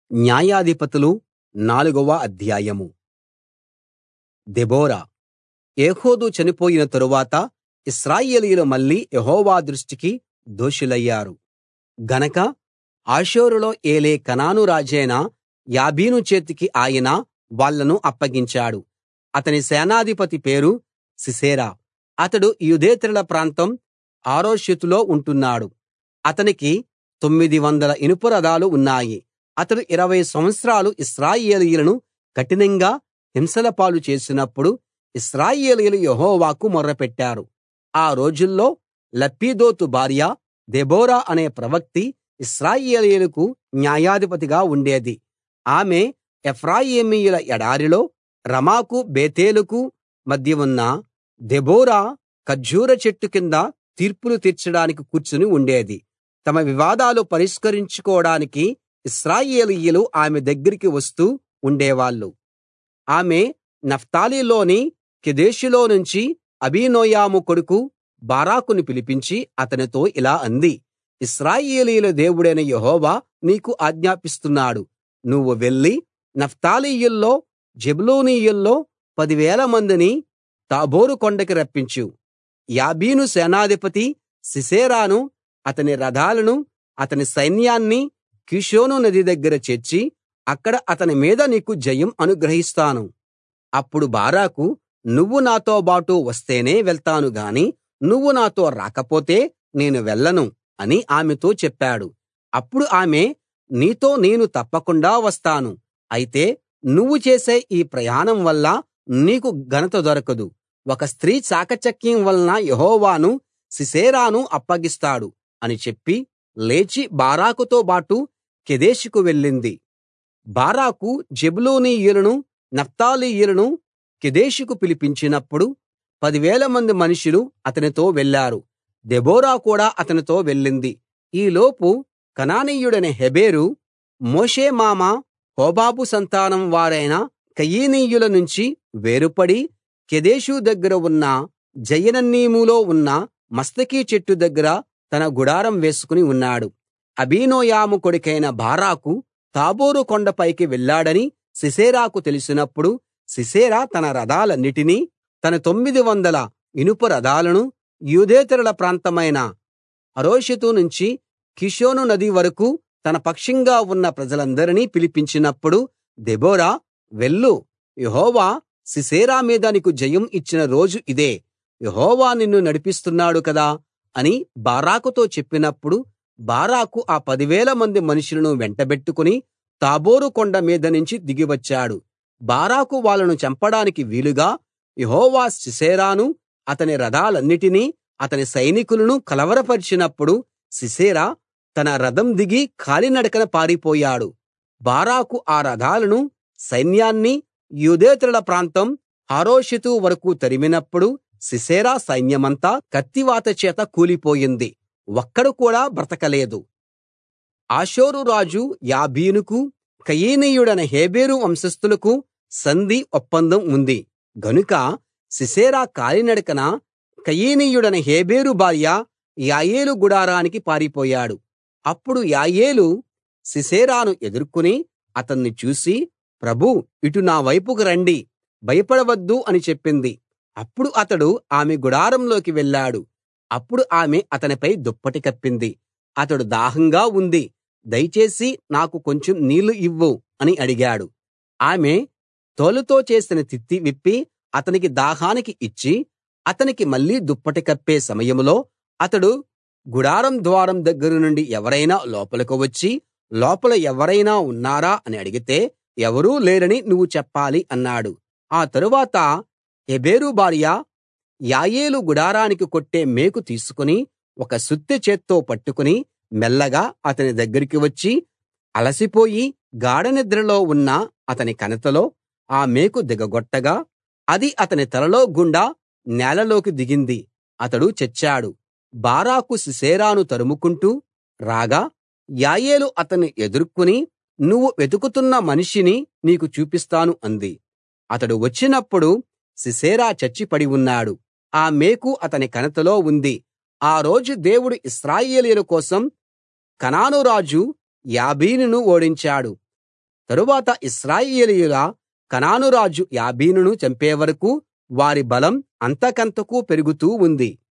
న్యాయాధిపతులు నాలుగవ అధ్యాయం దెబోరా ఏహూదు చనిపోయిన తరువాత ఇశ్రాయేలీయులు మళ్ళీ యెహోవా దృష్టికి దోషులయ్యారు గనక హాసోరులో ఏలే కనాను రాజైన యాబీను చేతికి ఆయన వాళ్ళను అప్పగించాడు అతని సేనాధిపతి పేరు సీసెరా అతడు యూదేతరుల ప్రాంతం హరోషెతులో ఉంటున్నాడు అతనికి తొమ్మిది వందల ఇనుప రథాలు ఉన్నాయి అతడు ఇరవై సంవత్సరాలు ఇశ్రాయేలీయులను కఠినంగా హింసల పాలు చేసినప్పుడు ఇశ్రాయేలీయులు యెహోవాకు మొర్రపెట్టారు ఆ రోజుల్లో లప్పీదోతు భార్య దెబోరా అనే ప్రవక్త్రి ఇశ్రాయేలీయులకు న్యాయాధిపతిగా ఉండేది ఆమె ఎఫ్రాయిమీయుల ఎడారిలో రమాకు బేతేలుకు మధ్య ఉన్న దెబోరా ఖర్జూర చెట్టు కింద తీర్పులు తీర్చడానికి కూర్చుని ఉండేది తమ వివాదాలు పరిష్కరించుకోడానికి ఇశ్రాయేలీయులు ఆమె దగ్గరికి వస్తూ ఉండేవాళ్ళు ఆమె నఫ్తాలిలోని కెదెషులో నుంచి అబీనోయము కొడుకు బారాకును పిలిపించి అతనితో ఇలా అంది ఇశ్రాయేలీయుల దేవుడైన యెహోవా నీకు ఆజ్ఞాపిస్తున్నాడు నువ్వు వెళ్లి నఫ్తాలీయుల్లో జెబూలూనీయుల్లో పదివేల మందిని తాబోరు కొండకి రప్పించు యాబీను సేనాధిపతి సీసెరాను అతని రథాలను అతని సైన్యాన్ని కీషోను నది దగ్గర చేర్చి అక్కడ అతని మీద నీకు జయం అనుగ్రహిస్తాను అప్పుడు బారాకు నువ్వు నాతోబాటు వస్తేనే వెళ్తాను గాని నువ్వు నాతో రాకపోతే నేను వెళ్ళను అని ఆమెతో చెప్పాడు అప్పుడు ఆమె నీతో నేను తప్పకుండా వస్తాను అయితే నువ్వు చేసే ఈ ప్రయాణం వల్ల నీకు ఘనత దొరకదు ఒక స్త్రీ చాకచక్యం వలన యెహోవాను సీసెరాను అప్పగిస్తాడు అని చెప్పి లేచి బారాకుతో బాటు కెదెషుకు వెళ్ళింది బారాకు జెబూలూనీయులను నఫ్తాలీయులను కెదెషుకు పిలిపించినప్పుడు పదివేల మంది మనుషులు అతనితో వెళ్ళారు దెబోరా కూడా అతనితో వెళ్ళింది ఈలోపు కనానీయుడైన హెబెరు మోషే మామ హోబాబు సంతానం వారైన కయీనీయుల నుంచి వేరుపడి కెదెషు దగ్గర ఉన్న జయనన్నీములో ఉన్న మస్తకి చెట్టు దగ్గర తన గుడారం వేసుకుని ఉన్నాడు అబీనోయము కొడుకైన బారాకు తాబోరు కొండపైకి వెళ్ళాడని సీసెరాకు తెలిసినప్పుడు సీసెరా తన రథాలన్నిటినీ తన తొమ్మిది వందల ఇనుప రథాలను యూదేతరుల ప్రాంతమైన హరోషెతు నుంచి కీషోను నది వరకూ తన పక్షంగా ఉన్న ప్రజలందరినీ పిలిపించినప్పుడు దెబోరా వెళ్ళు యెహోవా సీసెరా మీద నీకు జయం ఇచ్చిన రోజు ఇదే యెహోవా నిన్ను నడిపిస్తున్నాడు కదా అని బారాకుతో చెప్పినప్పుడు బారాకు ఆ పదివేల మంది మనుషులను వెంటబెట్టుకుని తాబోరు కొండ మీద నుంచి దిగి వచ్చాడు బారాకు వాళ్ళను చంపడానికి వీలుగా యెహోవా సీసెరాను అతని రథాలన్నిటినీ అతని సైనికులను కలవరపరిచినప్పుడు సీసెరా తన రథం దిగి కాలినడకన పారిపోయాడు బారాకు ఆ రథాలను సైన్యాన్ని యూదేతరుల ప్రాంతం హరోషెతు వరకూ తరిమినప్పుడు సీసెరా సైన్యమంతా కత్తివాత చేత కూలిపోయింది ఒక్కడు కూడా బ్రతకలేదు హాసోరు రాజు యాబీనుకు కయీనీయుడైన హెబెరు వంశస్థులకు సంధి ఒప్పందం ఉంది గనుక సీసెరా కాలినడకన కయీనీయుడైన హెబెరు భార్య యాయేలు గుడారానికి పారిపోయాడు అప్పుడు యాయేలు సీసెరాను ఎదుర్కొని అతన్ని చూసి ప్రభూ ఇటు నా వైపుకు రండి భయపడవద్దు అని చెప్పింది అప్పుడు అతడు ఆమె గుడారంలోకి వెళ్ళాడు అప్పుడు ఆమె అతనిపై దుప్పటి కప్పింది అతడు దాహంగా ఉంది దయచేసి నాకు కొంచెం నీళ్లు ఇవ్వు అని అడిగాడు ఆమె తోలుతో చేసిన తిత్తి విప్పి అతనికి దాహానికి ఇచ్చి అతనికి మళ్ళీ దుప్పటి కప్పే సమయంలో అతడు గుడారం ద్వారం దగ్గర నుండి ఎవరైనా లోపలికి వచ్చి లోపల ఎవరైనా ఉన్నారా అని అడిగితే ఎవరూ లేరని నువ్వు చెప్పాలి అన్నాడు ఆ తరువాత హెబెరు భార్య యాయేలు గుడారానికి కొట్టే మేకు తీసుకుని ఒక సుత్తె చేత్తో పట్టుకుని మెల్లగా అతని దగ్గరికి వచ్చి అలసిపోయి గాఢనిద్రలో ఉన్న అతని కణతలో ఆ మేకు దిగగొట్టగా అది అతని తలలో గుండా నేలలోకి దిగింది అతడు చచ్చాడు బారాకు సీసెరాను తరుముకుంటూ రాగా యాయేలు అతన్ని ఎదుర్కొని నువ్వు వెతుకుతున్న మనిషిని నీకు చూపిస్తాను అంది అతడు వచ్చినప్పుడు సీసెరా చచ్చి పడి ఉన్నాడు ఆ మేకు అతని కణతలో ఉంది ఆ రోజు దేవుడు ఇశ్రాయేలీయుల కోసం కనాను రాజు యాబీనును ఓడించాడు తరువాత ఇశ్రాయేలీయుల కనాను రాజు యాబీనును చంపేవరకూ వారి బలం అంతకంతకూ పెరుగుతూ ఉంది